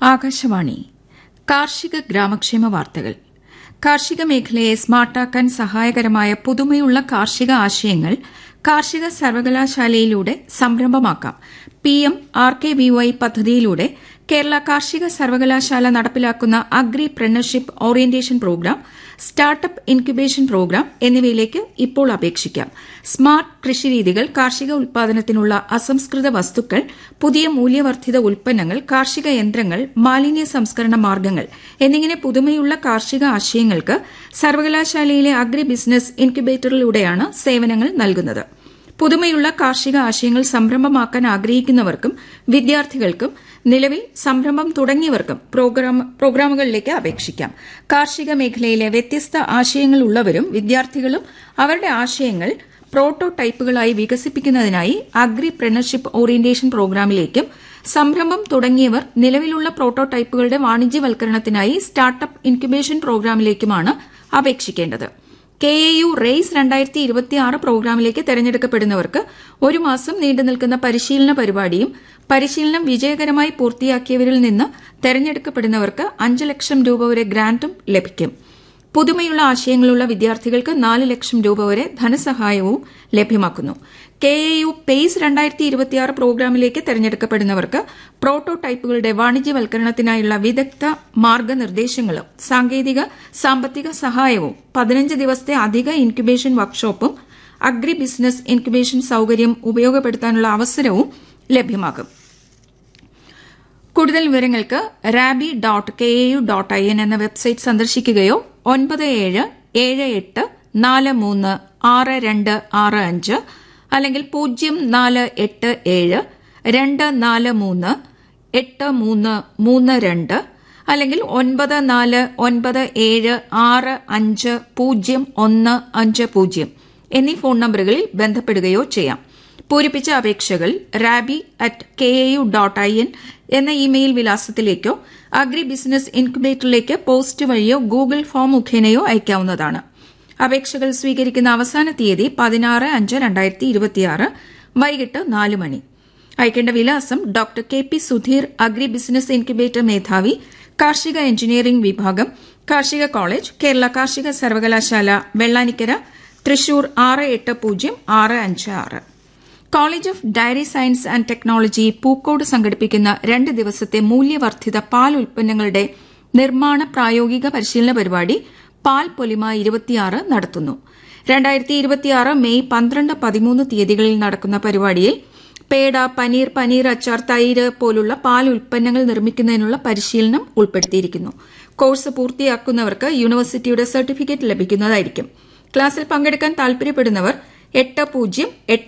ആകാശവാണി കാർഷിക ഗ്രാമക്ഷേമ വാർത്തകൾ കാർഷിക മേഖലയെ സ്മാർട്ടാക്കാൻ സഹായകരമായ പുതുമയുള്ള കാർഷിക ആശയങ്ങൾ കാർഷിക സർവകലാശാലയിലൂടെ സംരംഭമാക്കാം PM R K V Y പദ്ധതിയിലൂടെ കേരള കാർഷിക സർവകലാശാല നടപ്പിലാക്കുന്ന agripreneurship orientation programme startup incubation programme എന്നിവയിലേക്ക് ഇപ്പോൾ അപേക്ഷിക്കാം സ്മാർട്ട് കൃഷിരീതികൾ കാർഷിക ഉൽപാദനത്തിനുള്ള അസംസ്കൃത വസ്തുക്കൾ പുതിയ മൂല്യവർദ്ധിത ഉൽപ്പന്നങ്ങൾ കാർഷിക യന്ത്രങ്ങൾ മാലിന്യ സംസ്കരണ മാർഗ്ഗങ്ങൾ എന്നിങ്ങനെ പുതുമയുള്ള കാർഷിക ആശയങ്ങൾക്ക് സർവകലാശാലയിലെ അഗ്രി ബിസിനസ് ഇൻക്യുബേറ്ററിലൂടെയാണ് സേവനങ്ങൾ നൽകുന്നത് പുതുമയുള്ള കാർഷിക ആശയങ്ങൾ സംരംഭമാക്കാൻ ആഗ്രഹിക്കുന്നവർക്കും വിദ്യാർത്ഥികൾക്കും നിലവിൽ സംരംഭം തുടങ്ങിയവർക്കും പ്രോഗ്രാമുകളിലേക്ക് അപേക്ഷിക്കാം കാർഷിക മേഖലയിലെ വ്യത്യസ്ത ആശയങ്ങളുള്ളവരും വിദ്യാർത്ഥികളും അവരുടെ ആശയങ്ങൾ പ്രോട്ടോ ടൈപ്പുകളായി വികസിപ്പിക്കുന്നതിനായി അഗ്രി പ്രണർഷിപ്പ് ഓറിയന്റേഷൻ പ്രോഗ്രാമിലേക്കും സംരംഭം തുടങ്ങിയവർ നിലവിലുള്ള പ്രോട്ടോ ടൈപ്പുകളുടെ വാണിജ്യവൽക്കരണത്തിനായി സ്റ്റാർട്ടപ്പ് ഇൻക്യുബേഷൻ പ്രോഗ്രാമിലേക്കുമാണ് അപേക്ഷിക്കേണ്ടത് കെ എ യു റെയ്സ് രണ്ടായിരത്തി ഇരുപത്തിയാറ് പ്രോഗ്രാമിലേക്ക് തെരഞ്ഞെടുക്കപ്പെടുന്നവർക്ക് ഒരു മാസം നീണ്ടുനിൽക്കുന്ന പരിശീലന പരിപാടിയും പരിശീലനം വിജയകരമായി പൂർത്തിയാക്കിയവരിൽ നിന്ന് തെരഞ്ഞെടുക്കപ്പെടുന്നവർക്ക് അഞ്ച് ലക്ഷം രൂപ വരെ ഗ്രാന്റും ലഭിക്കും പുതുമയുള്ള ആശയങ്ങളുള്ള വിദ്യാർത്ഥികൾക്ക് നാല് ലക്ഷം രൂപ വരെ ധനസഹായവും ലഭ്യമാക്കുന്നു കെ എ യു പേയ്സ് രണ്ടായിരത്തി ഇരുപത്തിയാറ് പ്രോഗ്രാമിലേക്ക് തെരഞ്ഞെടുക്കപ്പെടുന്നവർക്ക് പ്രോട്ടോ ടൈപ്പുകളുടെ വാണിജ്യവൽക്കരണത്തിനായുള്ള വിദഗ്ധ മാർഗ്ഗനിർദ്ദേശങ്ങളും സാങ്കേതിക സാമ്പത്തിക സഹായവും പതിനഞ്ച് ദിവസത്തെ അധിക ഇൻക്യുബേഷൻ വർക്ക്ഷോപ്പും അഗ്രി ബിസിനസ് ഇൻക്യുബേഷൻ സൌകര്യം ഉപയോഗപ്പെടുത്താനുള്ള അവസരവും ലഭ്യമാകും കൂടുതൽ വിവരങ്ങൾക്ക് RABI dot K A U dot I N എന്ന വെബ്സൈറ്റ് സന്ദർശിക്കുകയോ ഒൻപത് ഏഴ് ഏഴ് എട്ട് നാല് മൂന്ന് ആറ് രണ്ട് ആറ് അഞ്ച് അല്ലെങ്കിൽ പൂജ്യം നാല് എട്ട് ഏഴ് രണ്ട് നാല് മൂന്ന് എട്ട് മൂന്ന് മൂന്ന് രണ്ട് അല്ലെങ്കിൽ ഒൻപത് നാല് ഒൻപത് ഏഴ് ആറ് അഞ്ച് പൂജ്യം ഒന്ന് അഞ്ച് പൂജ്യം എന്നീ ഫോൺ നമ്പറുകളിൽ ബന്ധപ്പെടുകയോ ചെയ്യാം പൂരിപ്പിച്ച അപേക്ഷകൾ RABI at K A U dot I N എന്ന ഇമെയിൽ വിലാസത്തിലേക്കോ അഗ്രി ബിസിനസ് ഇൻക്യുബേറ്ററിലേക്ക് പോസ്റ്റ് വഴിയോ ഗൂഗിൾ ഫോം മുഖേനയോ അയക്കാവുന്നതാണ് അപേക്ഷകൾ സ്വീകരിക്കുന്ന അവസാന തീയതി പതിനാറ് അഞ്ച് രണ്ടായിരത്തി ഇരുപത്തിയാറ് വൈകിട്ട് നാല് മണി അയക്കേണ്ട വിലാസം doctor K P Sudheer agri business incubator മേധാവി കാർഷിക എഞ്ചിനീയറിംഗ് വിഭാഗം കാർഷിക കോളേജ് കേരള കാർഷിക സർവകലാശാല വെള്ളാനിക്കര തൃശൂർ ആറ് എട്ട് പൂജ്യം ആറ് അഞ്ച് ആറ് college of dairy science and technology Pookode സംഘടിപ്പിക്കുന്ന രണ്ട് ദിവസത്തെ മൂല്യവർദ്ധിത പാൽ ഉൽപ്പന്നങ്ങളുടെ നിർമ്മാണ പ്രായോഗിക പരിശീലന പരിപാടി പാൽ പൊലിമ ഇരുപത്തിയാറ് നടത്തുന്നു രണ്ടായിരത്തി ഇരുപത്തിയാറ് മെയ് പന്ത്രണ്ട് പതിമൂന്ന് തീയതികളിൽ നടക്കുന്ന പരിപാടിയിൽ പേട പനീർ പനീർ അച്ചാർ തൈര് പോലുള്ള പാൽ ഉൽപ്പന്നങ്ങൾ നിർമ്മിക്കുന്നതിനുള്ള പരിശീലനം ഉൾപ്പെടുത്തിയിരിക്കുന്നു കോഴ്സ് പൂർത്തിയാക്കുന്നവർക്ക് യൂണിവേഴ്സിറ്റിയുടെ സർട്ടിഫിക്കറ്റ് ലഭിക്കുന്നതായിരിക്കും ക്ലാസ്സിൽ പങ്കെടുക്കാൻ താൽപര്യപ്പെടുന്നവർ എട്ട് പൂജ്യം എട്ട്